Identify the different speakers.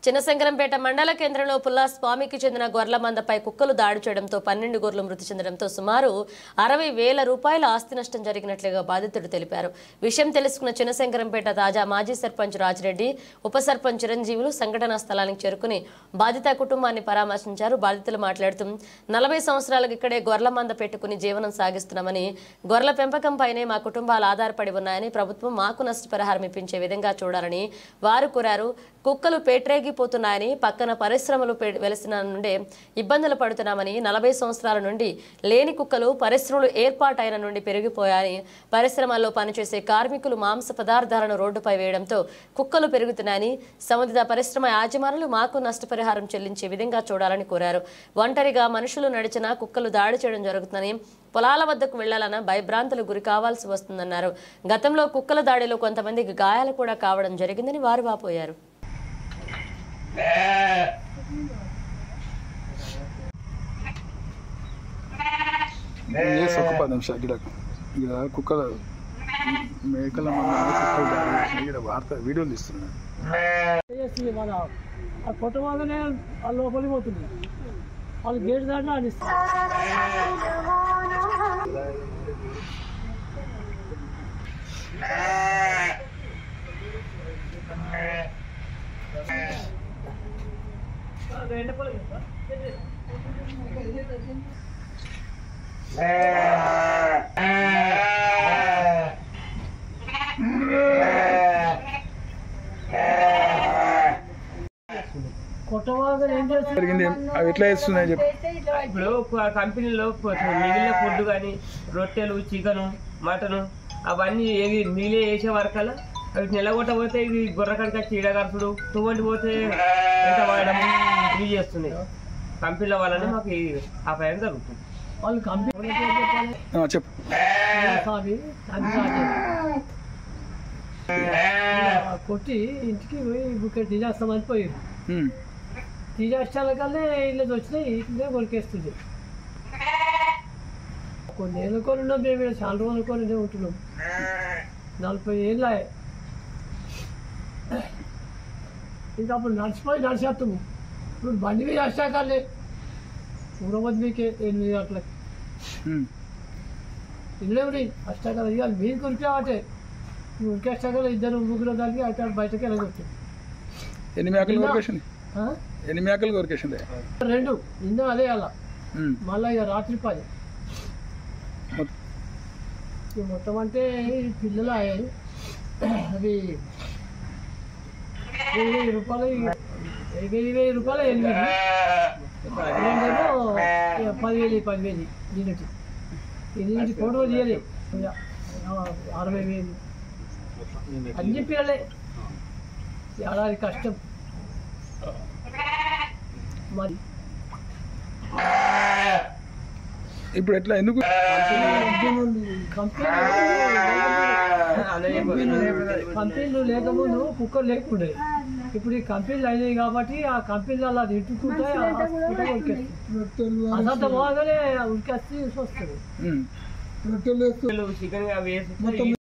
Speaker 1: చిన్నశంకరంపేట మండల కేంద్రంలో పుల్లా స్వామికి చెందిన గొర్రెల మందపై కుక్కలు దాడి చేయడంతో పన్నెండు గొర్రెలు మృతి చెందడంతో సుమారు అరవై వేల రూపాయల ఆస్తి నష్టం జరిగినట్లుగా బాధితుడు తెలిపారు విషయం తెలుసుకున్న చిన్నశంకరంపేట తాజా మాజీ సర్పంచ్ రాజిరెడ్డి ఉప సర్పంచ్ చిరంజీవులు సంఘటనా స్థలానికి చేరుకుని బాధిత కుటుంబాన్ని పరామర్శించారు బాధితులు మాట్లాడుతూ నలభై సంవత్సరాలకు ఇక్కడే గొర్రెల మంద పెట్టుకుని జీవనం సాగిస్తున్నామని గొర్రెల పెంపకంపైనే మా కుటుంబాలు ఆధారపడి ఉన్నాయని ప్రభుత్వం మాకు నష్టపరిహారం ఇప్పించే విధంగా చూడాలని వారు కోరారు కుక్కలు పేట్రేగిపోతున్నాయని పక్కన పరిశ్రమలు పె- వెలసిన నుండే ఇబ్బందులు పడుతున్నామని నలభై సంవత్సరాల నుండి లేని కుక్కలు పరిశ్రమలు ఏర్పాటైన నుండి పెరిగిపోయాయని పరిశ్రమల్లో పనిచేసే కార్మికులు మాంస పదార్థాలను రోడ్డుపై వేయడంతో కుక్కలు పెరుగుతున్నాయని సంబంధిత పరిశ్రమ యాజమానులు మాకు నష్టపరిహారం చెల్లించే విధంగా చూడాలని కోరారు ఒంటరిగా మనుషులు నడిచినా కుక్కలు దాడి చేయడం జరుగుతుందని పొలాల వద్దకు వెళ్లాలన్న భయభ్రాంతులు గురి కావాల్సి వస్తుందన్నారు గతంలో కుక్కల దాడిలో కొంతమందికి గాయాలు కూడా కావడం జరిగిందని వారు వాపోయారు
Speaker 2: చేసి ఒక పది నిమిషాలు గిడకు ఇక్కడ కుక్కలు మేకల మంద కుక్కలు దాడి చేసినాయి. ఇక్కడ వార్త వీడియోలు ఇస్తున్నాను
Speaker 3: చేస్తుంది మన ఆ కొట్టగానే వాళ్ళు లోపలికి పోతుంది వాళ్ళు గేట్ దాకా ఆడిస్తారు కొట్టగానే ఏం చేస్తుంది
Speaker 2: జరిగింది ఏం- అవి ఎట్లా చేస్తున్నాయి చెప్పు
Speaker 4: ఇప్పుడు ఒక కంపెనీలో ప- మిగిలిన ఫుడ్ కానీ రొట్టెలు చికెను మటను అవన్నీ ఏవి మిగిలే వేసే వరకల్లా అవి నిలగొట్టబోతే ఇవి గొర్రెకడికి వచ్చి ఈడగరసుడు తువ్వంటి పోతే ఎంత వాడడం ఇవి చేస్తున్నాయి కంపెనీల వల్లనే మాకు ఈ అపాయం జరుగుతుంది
Speaker 3: వాళ్ళు కంపెనీ
Speaker 2: ఆ, చెప్పు
Speaker 3: సాగి కొట్టి ఇంటికి పోయి బుక్కెట్ తీసేస్తామని పోయారు
Speaker 2: ఉమ్.
Speaker 3: తీసేస్తాలకల్లా ఇల్లు వచ్చినాయి ఇట్లనే కొరికేస్తుంది కొన్ని ఏళ్ళ కొని ఉన్నాం మేము ఇక్కడ చాలా రోజుల కొని ఉంటున్నాం నలభై ఏళ్ళ ఇంకా అప్పుడు నడిచిపోయి నడిచేస్తాము ఇప్పుడు బండి మీద వచ్చాకలే ఊరవద్దు మీకే ఎనిమిది గంటలకి
Speaker 2: ఉమ్.
Speaker 3: ఇల్లేవిడి అష్టాకాల ఇవాళ మీరు కొరికావటే ఉరికేస్తాకల ఇద్దరు ముగ్గురు దానికి అక్కడ బయటకి వెళ్ళగొచ్చు
Speaker 2: ఎన్ని మేకలు కొరికేసింది
Speaker 3: ఆ?
Speaker 2: ఎన్ని మేకలు కొరికేసింది
Speaker 3: రెండు నిన్న అదే అలా
Speaker 2: ఉమ్.
Speaker 3: మళ్ళీ ఇక రాత్రి పది
Speaker 2: మొత్తం
Speaker 3: ఇక మొత్తం అంటే ఈ పిల్లలు అయ్యాయి అవి వెయ్యి వెయ్యి రూపాయలు ఈ- వెయ్యి వెయ్యి రూపాయలు ఎనిమిది రెండేమో ఇక పదివేలు ఈ పదివేలు దీనికి ఇది నుంచి ఫోటో తీయాలి ఇక, ఆ, అరవై వేలు అన్ని పిల్లలే ఏడాది కష్టం మరి
Speaker 2: ఇప్పుడు ఎట్లా ఎందుకు
Speaker 3: కంపెనీలు కంపెనీలు లేకముందు కుక్కలు లేకుండే ఇప్పుడు ఈ కంపెనీలు అయినాయి కాబట్టి ఆ కంపెనీలు అలా తిట్టుకుంటాయి అసంత బాగానే ఉరికేస్తే వస్తుంది
Speaker 2: ఉమ్.
Speaker 4: చికెన్ అవి వేసి